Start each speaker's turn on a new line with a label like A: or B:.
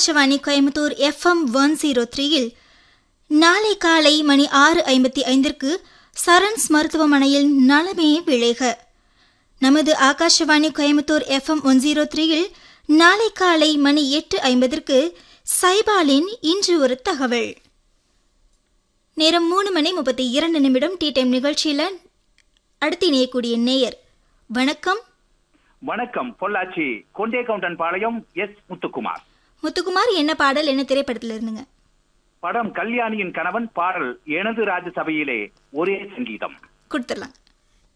A: Akashvani Coimbatore F M one zero த்ரீயில் நாளை காலை மணி ஆறு ஐம்பத்தி ஐந்திற்கு சரண்ஸ் மருத்துவமனையில் நலமே விளைக நமது Akashvani Coimbatore F M one zero த்ரீயில் நாளை காலை மணி எட்டு ஐம்பதற்கு சைபாலின் இன்று ஒரு தகவல் நேரம் மூணு மணி முப்பத்தி இரண்டு நிமிடம் டீ டைம் நிகழ்ச்சியில் அடுத்து இணையக்கூடிய நேயர் வணக்கம்
B: வணக்கம் பொள்ளாச்சி கொண்டே கவுண்டன் பாளையம் எஸ் முத்துக்குமார்
A: முத்துக்குமார் என்ன பாடல் என்ன திரைப்படத்தில் இருந்துங்க
B: படம் கல்யாணியின் கணவன் பாடல் எனது ராஜசபையிலே ஒரே சங்கீதம்
A: கொடுத்துடலாம்